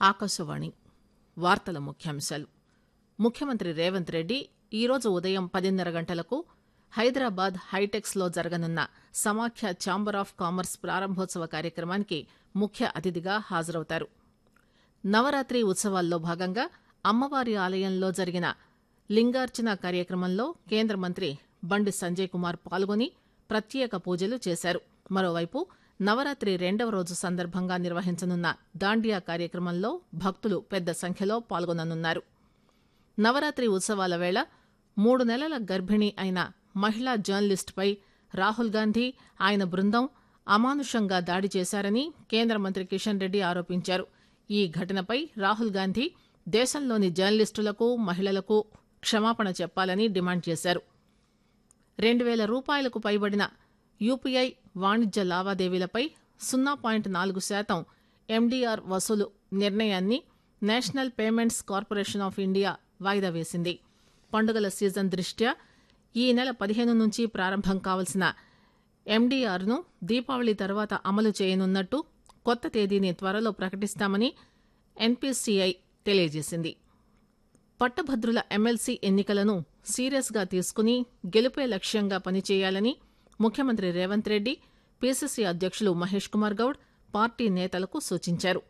ఆకాశవాణి వార్తల ముఖ్యాంశాలు ముఖ్యమంత్రి రేవంత్ రెడ్డి ఈరోజు ఉదయం పదిన్నర గంటలకు హైదరాబాద్ హైటెక్స్ లో జరగనున్న సమాఖ్య ఛాంబర్ ఆఫ్ కామర్స్ ప్రారంభోత్సవ కార్యక్రమానికి ముఖ్య అతిథిగా హాజరవుతారు నవరాత్రి ఉత్సవాల్లో భాగంగా అమ్మవారి ఆలయంలో జరిగిన లింగార్చన కార్యక్రమంలో కేంద్ర మంత్రి బండి సంజయ్ కుమార్ పాల్గొని ప్రత్యేక పూజలు చేశారు మరోవైపు నవరాత్రి రెండవ రోజు సందర్భంగా నిర్వహించనున్న దాండియా కార్యక్రమంలో భక్తులు పెద్ద సంఖ్యలో పాల్గొననున్నారు నవరాత్రి ఉత్సవాల వేళ మూడు నెలల గర్భిణి అయిన మహిళా జర్నలిస్టుపై రాహుల్ గాంధీ ఆయన బృందం అమానుషంగా దాడి చేశారని కేంద్ర మంత్రి కిషన్ రెడ్డి ఆరోపించారు ఈ ఘటనపై రాహుల్ గాంధీ దేశంలోని జర్నలిస్టులకు మహిళలకు క్షమాపణ చెప్పాలని డిమాండ్ చేశారు రెండు వేల రూపాయలకు పైబడిన యూపీఐ వాణిజ్య లావాదేవీలపై సున్నా పాయింట్ నాలుగు శాతం ఎండీఆర్ వసూలు నిర్ణయాన్ని national payments corporation of India వాయిదా వేసింది పండుగల సీజన్ దృష్ట్యా ఈ నెల పదిహేను నుంచి ప్రారంభం కావాల్సిన ఎండీఆర్ను దీపావళి తర్వాత అమలు చేయనున్నట్టు కొత్త తేదీని త్వరలో ప్రకటిస్తామని ఎన్పీసీఐ తెలియజేసింది పట్టభద్రుల ఎమ్మెల్సీ ఎన్నికలను సీరియస్గా తీసుకుని గెలుపే లక్ష్యంగా పనిచేయాలని ముఖ్యమంత్రి రేవంత్ రెడ్డి పీసీసీ అధ్యక్షులు మహేష్ కుమార్ గౌడ్ పార్టీ నేతలకు సూచించారు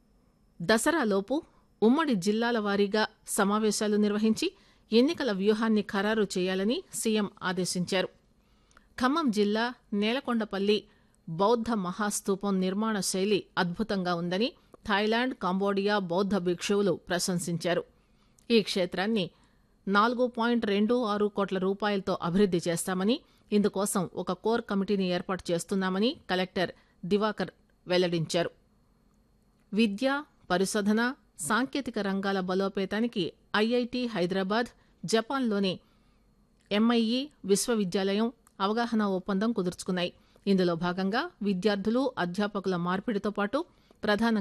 దసరాలోపు ఉమ్మడి జిల్లాల వారీగా సమావేశాలు నిర్వహించి ఎన్నికల వ్యూహాన్ని ఖరారు చేయాలని సీఎం ఆదేశించారు ఖమ్మం జిల్లా నేలకొండపల్లి బౌద్ధ మహాస్తూపం నిర్మాణ శైలి అద్భుతంగా ఉందని థాయిలాండ్ కంబోడియా బౌద్ధ భిక్షువులు ప్రశంసించారు ఈ క్షేత్రాన్ని నాలుగు పాయింట్ రెండు ఆరు కోట్ల రూపాయలతో అభివృద్ది చేస్తామని ఇందుకోసం ఒక కోర్ కమిటీని ఏర్పాటు చేస్తున్నామని కలెక్టర్ దివాకర్ వెల్లడించారు విద్య పరిశోధన సాంకేతిక రంగాల బలోపేతానికి ఐఐటి హైదరాబాద్ జపాన్లోని ఎంఐఈ విశ్వవిద్యాలయం అవగాహన ఒప్పందం కుదుర్చుకున్నాయి ఇందులో భాగంగా విద్యార్థులు అధ్యాపకుల మార్పిడితో పాటు ప్రధాన